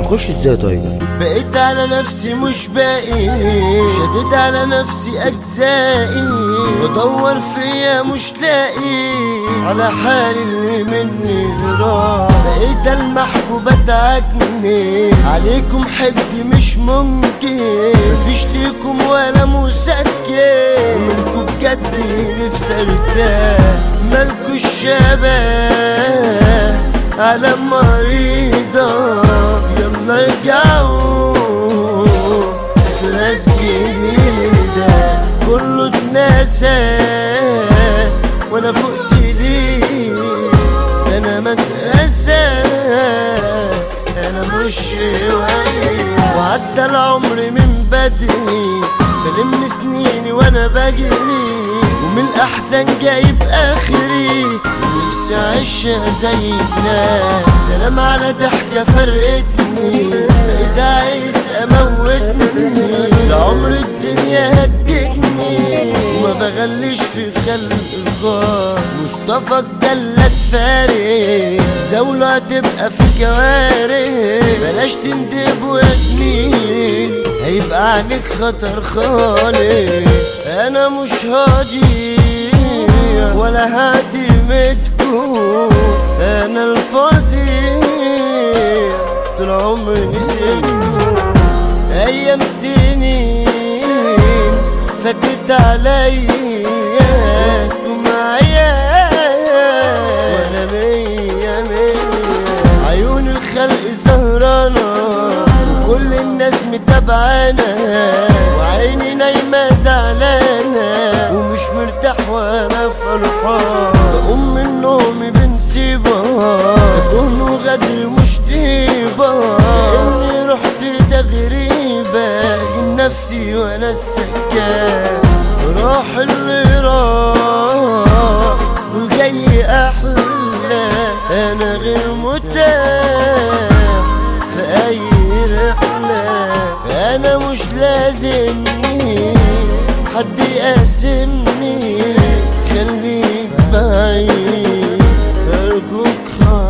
نخش ازاي طيب بقيت على نفسي مش باقي شديد على نفسي اجزائي بدور فيا مش لاقي على حالي اللي مني راح بقيت المحبوب اتعكني عليكم حد مش ممكن مفيش ليكم ولا مسكن منكم بجد نفسي ارتاح مالكوا الشباب على مريضة يلا ارجعوا ناس جديدة كله اتنسى وانا فقت ليه انا مدرسة انا مش شوية وعدى العمر من بدري بلم سنيني وانا بجري ومن الاحزان جايب اخري نفسي اعيشها زي الناس سلام على ضحكة فرقتني بقيت عايز اموتني لعمر الدنيا هدتني وما بغلش في خلق الغار مصطفى الجلاد فارس زولة هتبقى في كوارث بلاش تندب يا زميل هيبقى عليك خطر خالص انا مش هاضي ولا هادمتكم انا الفظيع طول عمري نسيتكم ايام سنين فاتت عليا انتوا معايا وانا مية مية عيون الخلق سهرانة وكل الناس متابعانا وعيني نايمة زعلانة ومش مرتاح وانا فرحان بقوم من نومي بنسيبها بكون غدر مش طيبة اني رحت تغريبة سجن نفسي وانا السكان راح اللي راح والجاي احلى انا غير متاح في اي رحلة انا مش لازمني حد يقاسمني خليك بعيد ارجوك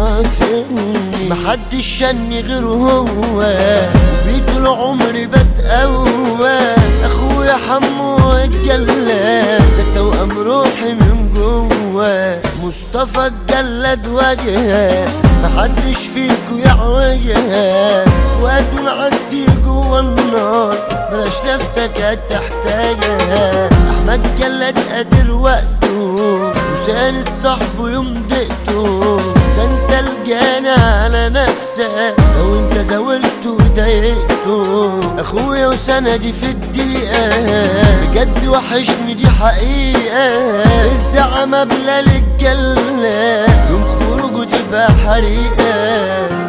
خاصمني محدش شني غير هو بيه طول عمري بتقوى اخويا حمو الجلاد ده توأم روحي من جوه مصطفى الجلاد وجه محدش فيكو يعوجه وقت نعدي جوه النار بلاش نفسك هتحتاجها احمد جلاد قادر وقته وساند صاحبه يوم دقته ده انت الجانا على نفسك لو انت زاولته وضايقته اخويا وسندي في الدقيقة بجد وحشني دي حقيقة الزعمة بلا رجالة يوم خروجه تبقى حريقة